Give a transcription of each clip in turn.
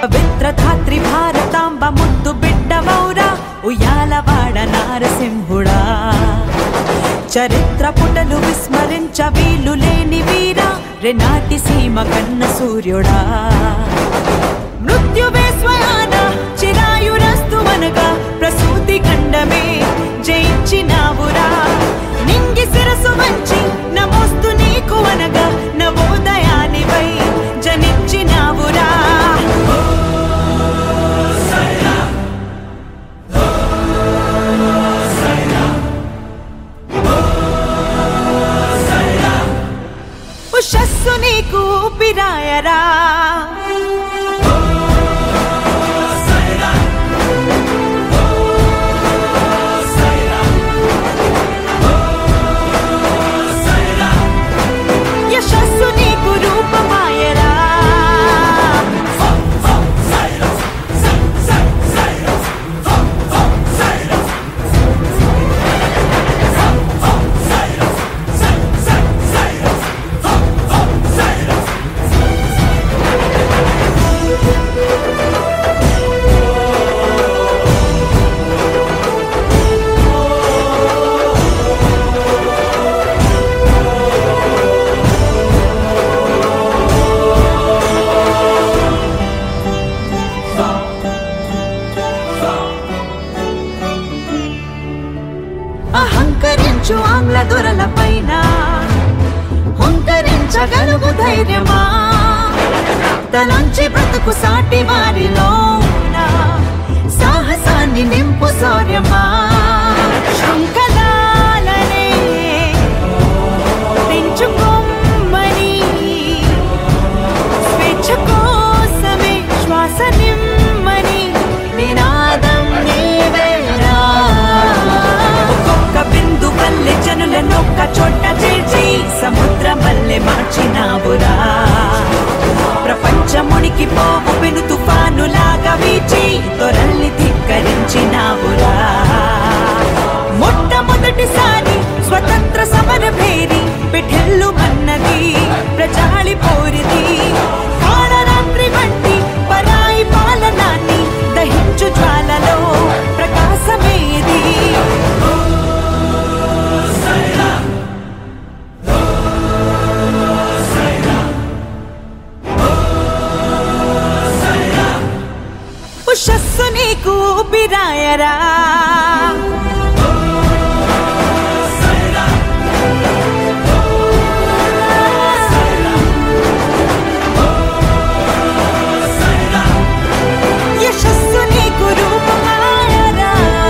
పవిత్రధాత్రి భారతాంబ ముద్దు బిడ్డవౌరా ఉయ్యాలవాడ నారసింహుడా చరిత్ర పుటలు విస్మరించ వీలు లేని వీరా రెనాటి సీమ కన్న సూర్యుడా మృత్యువే స్వయాన చిరాయురస్తు అనగా ప్రసూతి ఖండమే జయించినావురా నింగి శిరసు వంచి నమోస్తు నీకు అనగా నవోదయానివై జనించినావురా ఉషస్సు నీకు ఊపిరాయరా యశస్సు నీకు రూపమాయరా అహంకరించు ఆంగ్ల దొరల పైన హుంకరించగలుగు ధైర్యమా తలంచి బ్రతుకు సాటి వారిలో సాహసాన్ని నింపు శౌర్యమా శృంఖలాలనే పెంచుకోమని స్వేచ్ఛ కోసమే శ్వాస నిమ్మని నినాదం నీవేరా ఒక్కొక్క బిందు వల్లే జనులనొక్క చోట చేర్చి సముద్రం వల్లే మార్చినావురా ప్రపంచమునికి పోవు పెను తుఫానులాగా వీచి దొరల్ని ధిక్కరించినావురా మొట్టమొదటిసారి స్వతంత్ర సమర భేరి పిఠెల్లు మన్నది ప్రజాళి పోరిది కాళరాత్రి వంటి పరాయి పాలనాన్ని దహించు జ్వాలలో ప్రకాశమేది ఉషస్సు నీకు ఊపిరాయరా యశస్సు నీకు రూపమాయరా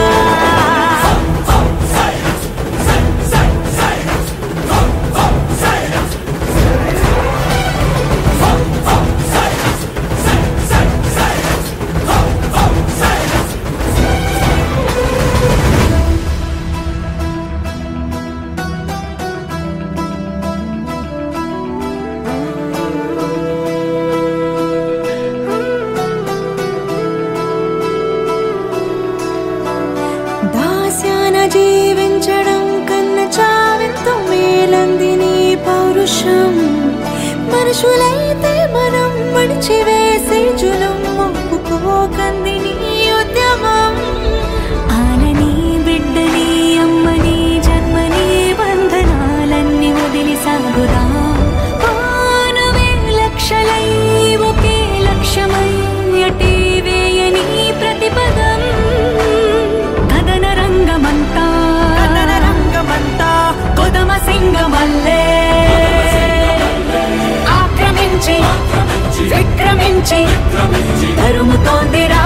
దాస్యాన జీవించడం కన్న చావెంతో మేలంది నీ పౌరుషం మనుషులైతే మనం మడిచివేసే జులం ఒప్పుకోకంది నీ ఉద్యమం ఆనని బిడ్డని అమ్మని జన్మని బంధనాలన్నీ వదిలి సాగురా ఆనవే లక్షలై ఒకే లక్ష్యమై అటే వేయని ప్రతిపదం కథన రంగమంతా కథన రంగమంతా కొదమ సింగమల్లే ఆక్రమించి విక్రమించి తరుముతోందిరా